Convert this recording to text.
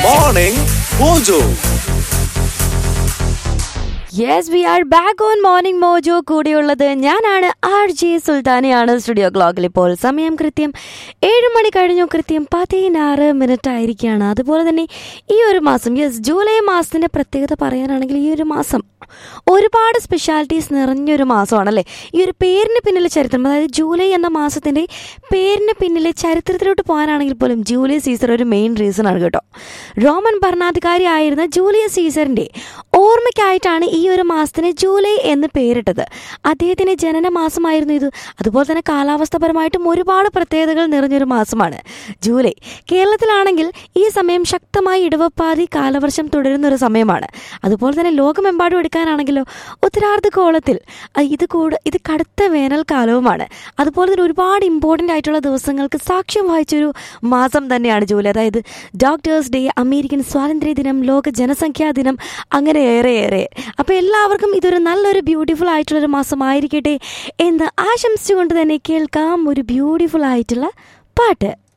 Morning Mojo. Yes we are back on Morning Mojo കൂടിയുള്ളത് ഞാനാണ് R J സുൽത്താനയാണ് studio ക്ലോക്കിൽ ഇപ്പോൾ സമയം കൃത്യം ഏഴ് മണി കഴിഞ്ഞു കൃത്യം പതിനാറ് മിനിറ്റ് ആയിരിക്കുകയാണ് അതുപോലെ തന്നെ ഈ ഒരു മാസം യെസ് ജൂലൈ മാസത്തിൻ്റെ പ്രത്യേകത പറയാനാണെങ്കിൽ ഈ ഒരു മാസം ഒരുപാട് സ്പെഷ്യാലിറ്റീസ് നിറഞ്ഞൊരു മാസമാണല്ലേ ഈ ഒരു പേരിന് പിന്നിലെ ചരിത്രം അതായത് ജൂലൈ എന്ന മാസത്തിൻ്റെ പേരിന് പിന്നിലെ ചരിത്രത്തിലോട്ട് പോകാനാണെങ്കിൽ പോലും ജൂലിയസ് സീസർ ഒരു മെയിൻ റീസൺ ആണ് കേട്ടോ റോമൻ ഭരണാധികാരി ആയിരുന്ന ജൂലിയസ് സീസറിൻ്റെ ഓർമ്മയ്ക്കായിട്ടാണ് ഈ ഒരു മാസത്തിന് ജൂലൈ എന്ന് പേരിട്ടത് അദ്ദേഹത്തിൻ്റെ ജനന മാസമായിരുന്നു ഇത് അതുപോലെ തന്നെ കാലാവസ്ഥപരമായിട്ടും ഒരുപാട് പ്രത്യേകതകൾ നിറഞ്ഞൊരു മാസമാണ് ജൂലൈ കേരളത്തിലാണെങ്കിൽ ഈ സമയം ശക്തമായി ഇടവപ്പാതി കാലവർഷം തുടരുന്ന ഒരു സമയമാണ് അതുപോലെ തന്നെ ലോകമെമ്പാടും എടുക്കാനാണെങ്കിലോ ഉത്തരാർദ്ധഗോളത്തിൽ അഹ് ഇത് കൂട് ഇത് കടുത്ത വേനൽക്കാലവുമാണ് അതുപോലെ തന്നെ ഒരുപാട് ഇമ്പോർട്ടൻ്റ് ആയിട്ടുള്ള ദിവസങ്ങൾക്ക് സാക്ഷ്യം വഹിച്ചൊരു മാസം തന്നെയാണ് ജൂലൈ അതായത് ഡോക്ടേഴ്സ് ഡേ അമേരിക്കൻ സ്വാതന്ത്ര്യ ദിനം ലോക ജനസംഖ്യാ ദിനം അങ്ങനെ ഏറെ ഏറെ അപ്പോൾ എല്ലാവർക്കും ഇതൊരു നല്ലൊരു ബ്യൂട്ടിഫുൾ ആയിട്ടുള്ളൊരു മാസമായിരിക്കട്ടെ എന്ന് ആശംസിച്ചുകൊണ്ട് തന്നെ കേൾക്കാം ഒരു ബ്യൂട്ടിഫുൾ ആയിട്ടുള്ള പാട്ട്